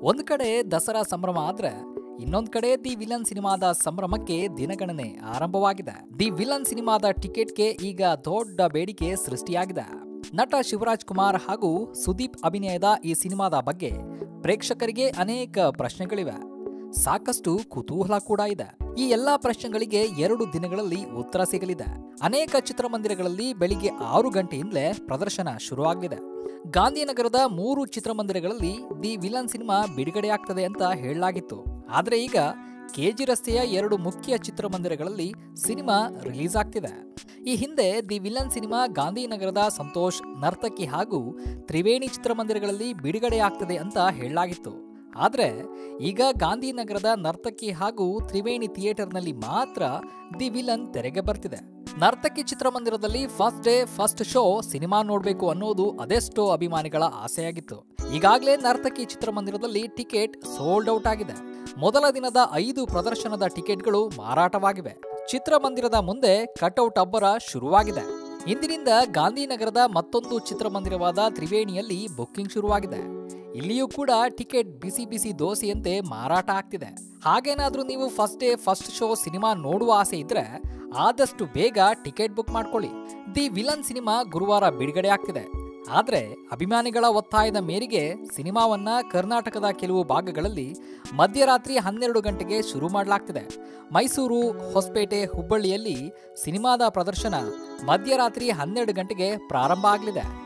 ಒಂದ್ ಕಡೆ ದಸರಾ ಸಂಭ್ರಮ ಆದ್ರೆ ಇನ್ನೊಂದ್ ಕಡೆ ದಿ ವಿಲನ್ ಸಿನಿಮಾದ ಸಂಭ್ರಮಕ್ಕೆ ದಿನಗಣನೆ ಆರಂಭವಾಗಿದೆ ದಿ ವಿಲನ್ ಸಿನಿಮಾದ ಟಿಕೆಟ್ಗೆ ಈಗ ದೊಡ್ಡ ಬೇಡಿಕೆ ಸೃಷ್ಟಿಯಾಗಿದೆ ನಟ ಶಿವರಾಜ್ ಕುಮಾರ್ ಹಾಗೂ ಸುದೀಪ್ ಅಭಿನಯದ ಈ ಸಿನಿಮಾದ ಬಗ್ಗೆ ಪ್ರೇಕ್ಷಕರಿಗೆ ಅನೇಕ ಪ್ರಶ್ನೆಗಳಿವೆ ಸಾಕಷ್ಟು ಕುತೂಹಲ ಕೂಡ ಇದೆ ಈ ಎಲ್ಲಾ ಪ್ರಶ್ನೆಗಳಿಗೆ ಎರಡು ದಿನಗಳಲ್ಲಿ ಉತ್ತರ ಸಿಗಲಿದೆ ಅನೇಕ ಚಿತ್ರಮಂದಿರಗಳಲ್ಲಿ ಬೆಳಿಗ್ಗೆ ಆರು ಗಂಟೆಯಿಂದಲೇ ಪ್ರದರ್ಶನ ಶುರುವಾಗಲಿದೆ ಗಾಂಧಿನಗರದ ಮೂರು ಚಿತ್ರಮಂದಿರಗಳಲ್ಲಿ ದಿ ವಿಲನ್ ಸಿನಿಮಾ ಬಿಡುಗಡೆಯಾಗ್ತದೆ ಅಂತ ಹೇಳಲಾಗಿತ್ತು ಆದ್ರೆ ಈಗ ಕೆಜಿ ರಸ್ತೆಯ ಎರಡು ಮುಖ್ಯ ಚಿತ್ರಮಂದಿರಗಳಲ್ಲಿ ಸಿನಿಮಾ ರಿಲೀಸ್ ಆಗ್ತಿದೆ ಈ ಹಿಂದೆ ದಿ ವಿಲನ್ ಸಿನಿಮಾ ಗಾಂಧಿನಗರದ ಸಂತೋಷ್ ನರ್ತಕಿ ಹಾಗೂ ತ್ರಿವೇಣಿ ಚಿತ್ರಮಂದಿರಗಳಲ್ಲಿ ಬಿಡುಗಡೆಯಾಗ್ತದೆ ಅಂತ ಹೇಳಲಾಗಿತ್ತು ಆದ್ರೆ ಈಗ ಗಾಂಧಿನಗರದ ನರ್ತಕಿ ಹಾಗೂ ತ್ರಿವೇಣಿ ಥಿಯೇಟರ್ನಲ್ಲಿ ಮಾತ್ರ ದಿ ವಿಲನ್ ತೆರೆಗೆ ಬರ್ತಿದೆ ನರ್ತಕಿ ಚಿತ್ರಮಂದಿರದಲ್ಲಿ first day first show cinema ನೋಡಬೇಕು ಅನ್ನೋದು ಅದೆಷ್ಟೋ ಅಭಿಮಾನಿಗಳ ಆಸೆಯಾಗಿತ್ತು ಈಗಾಗಲೇ ನರ್ತಕಿ ಚಿತ್ರಮಂದಿರದಲ್ಲಿ ಟಿಕೆಟ್ ಸೋಲ್ಡ್ ಔಟ್ ಆಗಿದೆ ಮೊದಲ ದಿನದ ಐದು ಪ್ರದರ್ಶನದ ಟಿಕೆಟ್ಗಳು ಮಾರಾಟವಾಗಿವೆ ಚಿತ್ರಮಂದಿರದ ಮುಂದೆ ಕಟ್ಔಟ್ ಅಬ್ಬರ ಶುರುವಾಗಿದೆ ಇಂದಿನಿಂದ ಗಾಂಧಿನಗರದ ಮತ್ತೊಂದು ಚಿತ್ರಮಂದಿರವಾದ ತ್ರಿವೇಣಿಯಲ್ಲಿ ಬುಕ್ಕಿಂಗ್ ಶುರುವಾಗಿದೆ ಇಲ್ಲಿಯೂ ಕೂಡ ಟಿಕೆಟ್ ಬಿಸಿ ಬಿಸಿ ದೋಸೆಯಂತೆ ಮಾರಾಟ ಆಗ್ತಿದೆ ಹಾಗೇನಾದ್ರೂ ನೀವು first day first show cinema ನೋಡುವ ಆಸೆ ಇದ್ರೆ ಆದಷ್ಟು ಬೇಗ ಟಿಕೆಟ್ ಬುಕ್ ಮಾಡ್ಕೊಳ್ಳಿ ದಿ ವಿಲನ್ ಸಿನಿಮಾ ಗುರುವಾರ ಬಿಡುಗಡೆ ಆಗ್ತಿದೆ ಆದ್ರೆ ಅಭಿಮಾನಿಗಳ ಒತ್ತಾಯದ ಮೇರೆಗೆ ಸಿನಿಮಾವನ್ನ ಕರ್ನಾಟಕದ ಕೆಲವು ಭಾಗಗಳಲ್ಲಿ ಮಧ್ಯರಾತ್ರಿ ಹನ್ನೆರಡು ಗಂಟೆಗೆ ಶುರು ಮಾಡಲಾಗ್ತಿದೆ ಮೈಸೂರು ಹೊಸಪೇಟೆ ಹುಬ್ಬಳ್ಳಿಯಲ್ಲಿ ಸಿನಿಮಾದ ಪ್ರದರ್ಶನ ಮಧ್ಯರಾತ್ರಿ ಹನ್ನೆರಡು ಗಂಟೆಗೆ ಪ್ರಾರಂಭ ಆಗಲಿದೆ